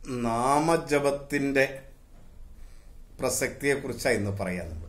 നാമജപത്തിന്റെ പ്രസക്തിയെ കുറിച്ചാണ് ഇന്ന് പറയാനുള്ളത്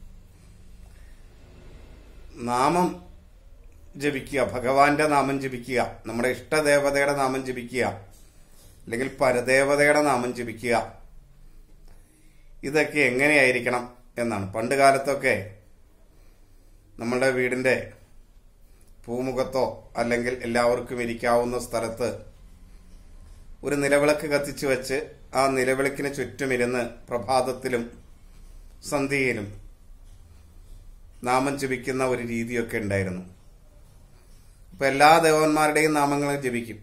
നാമം ജപിക്കുക ഭഗവാന്റെ നാമം ജപിക്കുക നമ്മുടെ ഇഷ്ടദേവതയുടെ നാമം ജപിക്കുക അല്ലെങ്കിൽ പരദേവതയുടെ നാമം ജപിക്കുക ഇതൊക്കെ എങ്ങനെയായിരിക്കണം എന്നാണ് പണ്ട് കാലത്തൊക്കെ നമ്മളുടെ വീടിന്റെ പൂമുഖത്തോ അല്ലെങ്കിൽ എല്ലാവർക്കും ഇരിക്കാവുന്ന സ്ഥലത്ത് ഒരു നിലവിളക്ക് കത്തിച്ചു വെച്ച് ആ നിലവിളക്കിന് ചുറ്റുമിരുന്ന് പ്രഭാതത്തിലും സന്ധ്യയിലും നാമം ജപിക്കുന്ന ഒരു രീതിയൊക്കെ ഉണ്ടായിരുന്നു അപ്പൊ എല്ലാ ദേവന്മാരുടെയും നാമങ്ങളും ജപിക്കും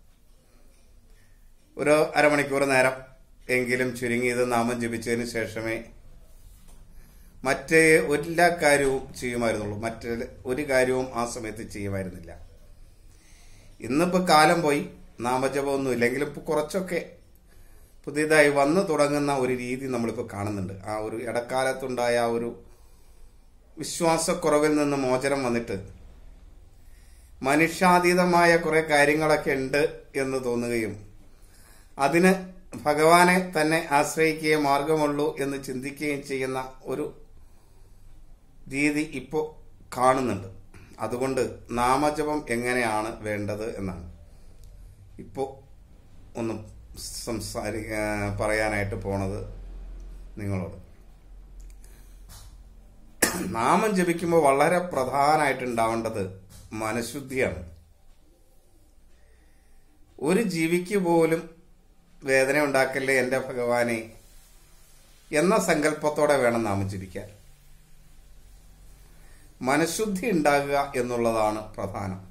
ഒരു അരമണിക്കൂർ നേരം എങ്കിലും ചുരുങ്ങിയത് നാമം ജപിച്ചതിന് ശേഷമേ മറ്റേ എല്ലാ കാര്യവും ചെയ്യുമായിരുന്നുള്ളൂ മറ്റ് ഒരു കാര്യവും ആ സമയത്ത് ചെയ്യുമായിരുന്നില്ല ഇന്നിപ്പോ കാലം പോയി നാമജപമൊന്നും ഇല്ലെങ്കിലും ഇപ്പൊ കുറച്ചൊക്കെ പുതിയതായി വന്നു തുടങ്ങുന്ന ഒരു രീതി നമ്മളിപ്പോൾ കാണുന്നുണ്ട് ആ ഒരു ഇടക്കാലത്തുണ്ടായ ആ ഒരു വിശ്വാസക്കുറവിൽ നിന്ന് മോചനം വന്നിട്ട് മനുഷ്യാതീതമായ കുറെ കാര്യങ്ങളൊക്കെ ഉണ്ട് എന്ന് തോന്നുകയും അതിന് ഭഗവാനെ തന്നെ ആശ്രയിക്കുകയും മാർഗമുള്ളൂ എന്ന് ചിന്തിക്കുകയും ചെയ്യുന്ന ഒരു രീതി ഇപ്പോൾ കാണുന്നുണ്ട് അതുകൊണ്ട് നാമജപം എങ്ങനെയാണ് വേണ്ടത് എന്നാണ് ഇപ്പോൾ ഒന്ന് സംസാരി പറയാനായിട്ട് പോണത് നിങ്ങളോട് നാമം ജപിക്കുമ്പോൾ വളരെ പ്രധാനമായിട്ട് ഉണ്ടാവേണ്ടത് മനഃശുദ്ധിയാണ് ഒരു ജീവിക്ക് പോലും വേദന ഉണ്ടാക്കല്ലേ എൻ്റെ ഭഗവാനെ എന്ന സങ്കല്പത്തോടെ വേണം നാമം ജപിക്കാൻ മനഃശുദ്ധി ഉണ്ടാകുക എന്നുള്ളതാണ് പ്രധാനം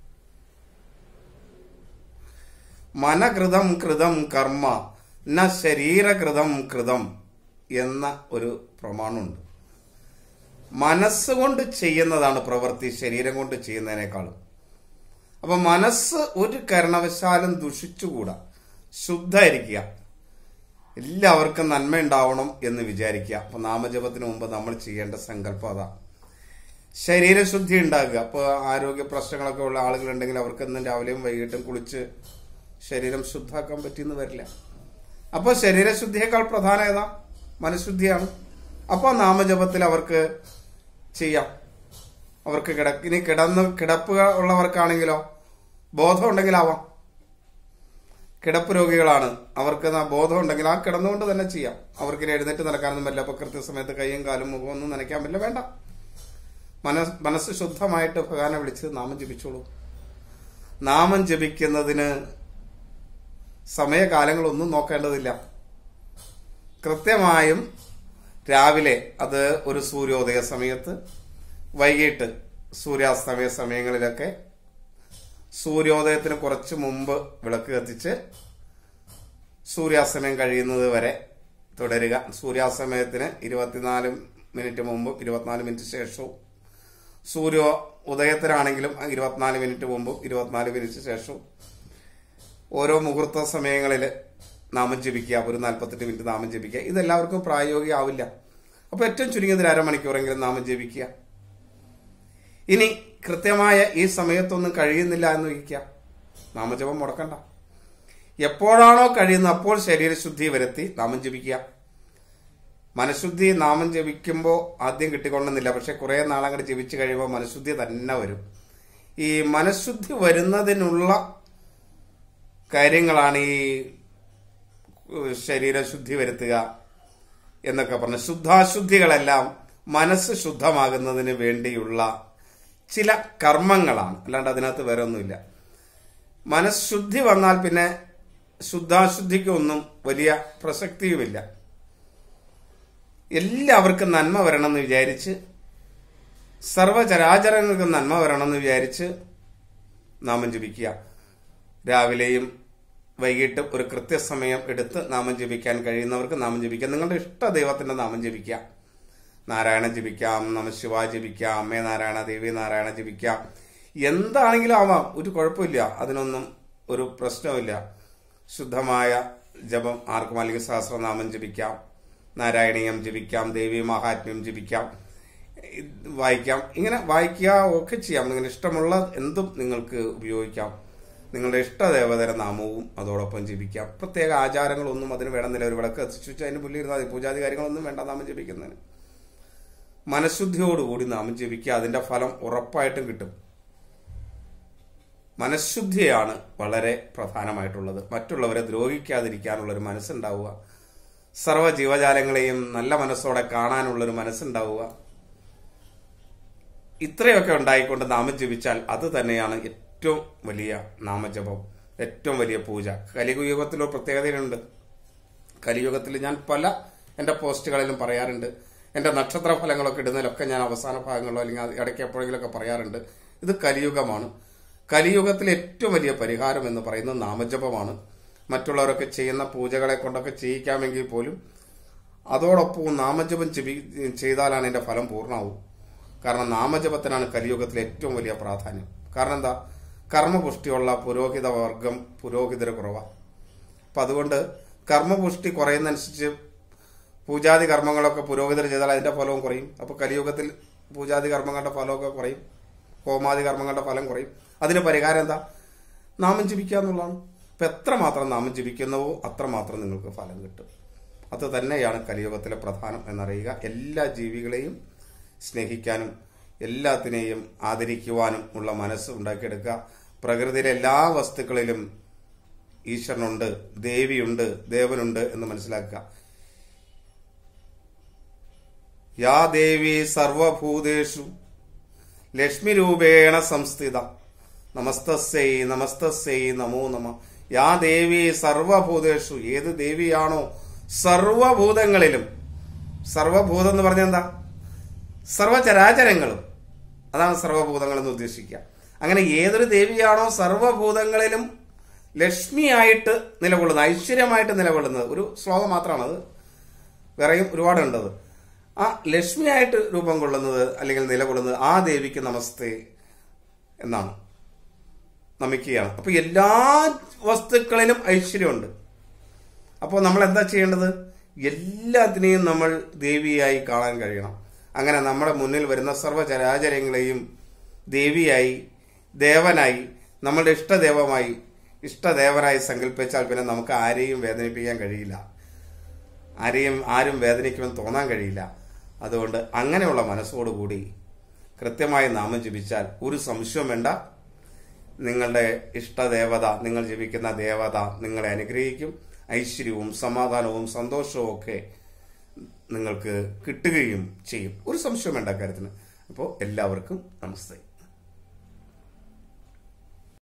മനകൃതം കൃതം കർമ്മ ന ശരീരകൃതം കൃതം എന്ന ഒരു പ്രമാണമുണ്ട് മനസ്സുകൊണ്ട് ചെയ്യുന്നതാണ് പ്രവൃത്തി ശരീരം കൊണ്ട് ചെയ്യുന്നതിനേക്കാളും അപ്പൊ മനസ്സ് ഒരു കാരണവശാലും ദുഷിച്ചുകൂടാ ശുദ്ധമായിരിക്കുക എല്ലാവർക്കും നന്മ ഉണ്ടാവണം എന്ന് വിചാരിക്കുക അപ്പൊ നാമജപത്തിന് മുമ്പ് നമ്മൾ ചെയ്യേണ്ട സങ്കല്പം അതാ ശരീരശുദ്ധി ഉണ്ടാകുക അപ്പോൾ ആരോഗ്യ പ്രശ്നങ്ങളൊക്കെ ഉള്ള ആളുകളുണ്ടെങ്കിൽ അവർക്ക് ഇന്നും രാവിലെയും വൈകിട്ടും കുളിച്ച് ശരീരം ശുദ്ധാക്കാൻ പറ്റിയെന്ന് വരില്ല അപ്പോൾ ശരീരശുദ്ധിയേക്കാൾ പ്രധാനം ഏതാ മനഃശുദ്ധിയാണ് അപ്പോൾ നാമജപത്തിൽ അവർക്ക് ചെയ്യാം അവർക്ക് കിട ഇനി കിടന്ന് കിടപ്പ് ഉള്ളവർക്കാണെങ്കിലോ ബോധം ഉണ്ടെങ്കിലാവാം കിടപ്പ് രോഗികളാണ് അവർക്ക് ആ ബോധം ഉണ്ടെങ്കിൽ ആ കിടന്നുകൊണ്ട് തന്നെ ചെയ്യാം അവർക്ക് ഇനി എഴുന്നേറ്റ് നടക്കാനൊന്നും പറ്റില്ല അപ്പൊ കൃത്യസമയത്ത് കൈയും കാലും മുഖവും ഒന്നും നനയ്ക്കാൻ പറ്റില്ല വേണ്ട മനസ് മനസ്സ് ശുദ്ധമായിട്ട് ഭഗവാനെ വിളിച്ച് നാമം ജപിച്ചോളൂ നാമം ജപിക്കുന്നതിന് സമയകാലങ്ങളൊന്നും നോക്കേണ്ടതില്ല കൃത്യമായും രാവിലെ അത് ഒരു സൂര്യോദയ സമയത്ത് വൈകിട്ട് സൂര്യാസ്തമയ സമയങ്ങളിലൊക്കെ സൂര്യോദയത്തിന് കുറച്ച് മുമ്പ് വിളക്ക് കത്തിച്ച് സൂര്യാസ്തമയം കഴിയുന്നത് വരെ തുടരുക സൂര്യാസ്തമയത്തിന് ഇരുപത്തിനാല് മിനിറ്റ് മുമ്പും ഇരുപത്തിനാല് മിനിറ്റ് ശേഷവും സൂര്യ ഉദയത്തിനാണെങ്കിലും ഇരുപത്തിനാല് മിനിറ്റ് മുമ്പും ഇരുപത്തിനാല് മിനിറ്റ് ശേഷവും ഓരോ മുഹൂർത്ത സമയങ്ങളിൽ നാമം ജപിക്കുക ഒരു നാൽപ്പത്തെട്ട് മിനിറ്റ് നാമം ജപിക്കുക ഇതെല്ലാവർക്കും പ്രായോഗികമാവില്ല അപ്പോൾ ഏറ്റവും ചുരുങ്ങിയത് ഒരു അരമണിക്കൂറെങ്കിലും നാമം ജപിക്കുക ഇനി കൃത്യമായ ഈ സമയത്തൊന്നും കഴിയുന്നില്ല എന്ന് വയ്ക്കുക നാമജപം മുടക്കണ്ട എപ്പോഴാണോ കഴിയുന്നത് അപ്പോൾ ശരീരശുദ്ധി വരുത്തി നാമം ജപിക്കുക മനഃശുദ്ധി നാമം ജപിക്കുമ്പോൾ ആദ്യം കിട്ടിക്കൊള്ളുന്നില്ല പക്ഷെ കുറെ നാളങ്ങോട്ട് ജപിച്ചു കഴിയുമ്പോൾ മനഃശുദ്ധി തന്നെ വരും ഈ മനഃശുദ്ധി വരുന്നതിനുള്ള കാര്യങ്ങളാണ് ഈ ശരീരശുദ്ധി വരുത്തുക എന്നൊക്കെ പറഞ്ഞ ശുദ്ധാശുദ്ധികളെല്ലാം മനസ്സ് ശുദ്ധമാകുന്നതിന് വേണ്ടിയുള്ള ചില കർമ്മങ്ങളാണ് അല്ലാണ്ട് അതിനകത്ത് വേറെ ഒന്നുമില്ല മനഃശുദ്ധി വന്നാൽ പിന്നെ ശുദ്ധാശുദ്ധിക്കൊന്നും വലിയ പ്രസക്തിയുമില്ല എല്ലാവർക്കും നന്മ വരണമെന്ന് വിചാരിച്ച് സർവചരാചരങ്ങൾക്ക് നന്മ വരണമെന്ന് വിചാരിച്ച് നാമം ജപിക്കുക രാവിലെയും വൈകിട്ടും ഒരു കൃത്യസമയം എടുത്ത് നാമം ജപിക്കാൻ കഴിയുന്നവർക്ക് നാമം ജപിക്കാം നിങ്ങളുടെ ഇഷ്ട ദൈവത്തിന്റെ നാമം ജപിക്കാം നാരായണ ജപിക്കാം നമ ശിവ ജപിക്കാം അമ്മേ നാരായണ ദേവി നാരായണ ജപിക്കാം എന്താണെങ്കിലും ആവാം ഒരു കുഴപ്പമില്ല അതിനൊന്നും ഒരു പ്രശ്നമില്ല ശുദ്ധമായ ജപം ആർക്കും അല്ലെങ്കിൽ സഹസ്രനാമം ജപിക്കാം നാരായണീയം ജപിക്കാം ദേവി മഹാത്മ്യം ജപിക്കാം വായിക്കാം ഇങ്ങനെ വായിക്കുക ഒക്കെ ചെയ്യാം നിങ്ങൾ ഇഷ്ടമുള്ള എന്തും നിങ്ങൾക്ക് ഉപയോഗിക്കാം നിങ്ങളുടെ ഇഷ്ടദേവതര നാമവും അതോടൊപ്പം ജപിക്കാം പ്രത്യേക ആചാരങ്ങളൊന്നും അതിന് വേണമെന്നില്ല ഒരു വിളക്ക് എത്തിച്ചു വെച്ച് അതിന് പുല്ലിരുന്നാൽ മതി പൂജാതി കാര്യങ്ങളൊന്നും വേണ്ട നാമം ജപിക്കുന്നതിന് മനഃശുദ്ധിയോടുകൂടി നാമം ജപിക്കുക അതിന്റെ ഫലം ഉറപ്പായിട്ടും കിട്ടും മനഃശുദ്ധിയാണ് വളരെ പ്രധാനമായിട്ടുള്ളത് മറ്റുള്ളവരെ ദ്രോഹിക്കാതിരിക്കാനുള്ള ഒരു മനസ്സുണ്ടാവുക സർവ്വ ജീവജാലങ്ങളെയും നല്ല മനസ്സോടെ കാണാനുള്ളൊരു മനസ്സുണ്ടാവുക ഇത്രയൊക്കെ ഉണ്ടായിക്കൊണ്ട് നാമം ജപിച്ചാൽ അത് തന്നെയാണ് ഏറ്റവും വലിയ നാമജപം ഏറ്റവും വലിയ പൂജ കലിയുഗത്തിൽ ഒരു പ്രത്യേകതയുണ്ട് കലിയുഗത്തിൽ ഞാൻ പല എൻ്റെ പോസ്റ്റുകളിലും പറയാറുണ്ട് എൻ്റെ നക്ഷത്ര ഫലങ്ങളൊക്കെ ഇടുന്നതിലൊക്കെ ഞാൻ അവസാന ഭാഗങ്ങളിലോ അല്ലെങ്കിൽ അത് ഇടയ്ക്ക് എപ്പോഴെങ്കിലുമൊക്കെ പറയാറുണ്ട് ഇത് കലിയുഗമാണ് കലിയുഗത്തിലെ ഏറ്റവും വലിയ പരിഹാരം എന്ന് പറയുന്നത് നാമജപമാണ് മറ്റുള്ളവരൊക്കെ ചെയ്യുന്ന പൂജകളെ കൊണ്ടൊക്കെ ചെയ്യിക്കാമെങ്കിൽ പോലും അതോടൊപ്പം നാമജപം ജപി ചെയ്താലാണ് എൻ്റെ ഫലം പൂർണ്ണമാവും കാരണം നാമജപത്തിനാണ് കലിയുഗത്തിലെ ഏറ്റവും വലിയ പ്രാധാന്യം കാരണം എന്താ കർമ്മപുഷ്ടിയുള്ള പുരോഹിത വർഗം പുരോഹിതര് കുറവാണ് അപ്പം അതുകൊണ്ട് കർമ്മപുഷ്ടി കുറയുന്നതനുസരിച്ച് പൂജാതി കർമ്മങ്ങളൊക്കെ പുരോഹിതർ ചെയ്താൽ അതിന്റെ ഫലവും കുറയും അപ്പോൾ കലിയുഗത്തിൽ പൂജാതി കർമ്മങ്ങളുടെ ഫലമൊക്കെ കുറയും ഹോമാദി കർമ്മങ്ങളുടെ ഫലം കുറയും അതിന് പരിഹാരം എന്താ നാമം ജപിക്കുക എന്നുള്ളതാണ് അപ്പം എത്രമാത്രം നാമം ജപിക്കുന്നുവോ അത്രമാത്രം നിങ്ങൾക്ക് ഫലം കിട്ടും അത് തന്നെയാണ് കലിയുഗത്തിലെ പ്രധാനം എന്നറിയുക എല്ലാ ജീവികളെയും സ്നേഹിക്കാനും എല്ലാത്തിനെയും ആദരിക്കുവാനും ഉള്ള മനസ്സ് ഉണ്ടാക്കിയെടുക്കുക പ്രകൃതിയിലെ എല്ലാ വസ്തുക്കളിലും ഈശ്വരനുണ്ട് ദേവിയുണ്ട് ദേവനുണ്ട് എന്ന് മനസ്സിലാക്കുക യാ ദേവി സർവഭൂതേഷു ലക്ഷ്മി രൂപേണ സംസ്ഥിത നമസ്തസ്യൈ നമസ്തസ്യൈ നമോ നമ യാ ദേവി സർവഭൂതേഷു ഏത് ദേവിയാണോ സർവഭൂതങ്ങളിലും സർവഭൂതം എന്ന് പറഞ്ഞാൽ എന്താ സർവചരാചരങ്ങളും അതാണ് സർവഭൂതങ്ങൾ എന്ന് ഉദ്ദേശിക്കുക അങ്ങനെ ഏതൊരു ദേവിയാണോ സർവഭൂതങ്ങളിലും ലക്ഷ്മിയായിട്ട് നിലകൊള്ളുന്നത് ഐശ്വര്യമായിട്ട് നിലകൊള്ളുന്നത് ഒരു ശ്ലോകം മാത്രമാണത് വേറെയും ഒരുപാടുണ്ടത് ആ ലക്ഷ്മിയായിട്ട് രൂപം കൊള്ളുന്നത് അല്ലെങ്കിൽ നിലകൊള്ളുന്നത് ആ ദേവിക്ക് നമസ്തേ എന്നാണ് നമിക്കുകയാണ് അപ്പൊ എല്ലാ വസ്തുക്കളിലും ഐശ്വര്യമുണ്ട് അപ്പോൾ നമ്മൾ എന്താ ചെയ്യേണ്ടത് എല്ലാത്തിനെയും നമ്മൾ ദേവിയായി കാണാൻ കഴിയണം അങ്ങനെ നമ്മുടെ മുന്നിൽ വരുന്ന സർവ്വചരാചരങ്ങളെയും ദേവിയായി ദേവനായി നമ്മളുടെ ഇഷ്ടദേവമായി ഇഷ്ടദേവനായി സങ്കല്പിച്ചാൽ പിന്നെ നമുക്ക് ആരെയും വേദനിപ്പിക്കാൻ കഴിയില്ല ആരെയും ആരും വേദനിക്കുമെന്ന് തോന്നാൻ കഴിയില്ല അതുകൊണ്ട് അങ്ങനെയുള്ള മനസ്സോടുകൂടി കൃത്യമായി നാമം ജപിച്ചാൽ ഒരു സംശയവും വേണ്ട നിങ്ങളുടെ ഇഷ്ടദേവത നിങ്ങൾ ജപിക്കുന്ന ദേവത നിങ്ങളെ അനുഗ്രഹിക്കും ഐശ്വര്യവും സമാധാനവും സന്തോഷവും ഒക്കെ നിങ്ങൾക്ക് കിട്ടുകയും ചെയ്യും ഒരു സംശയം വേണ്ട കാര്യത്തിന് അപ്പോൾ എല്ലാവർക്കും നമസ്തേ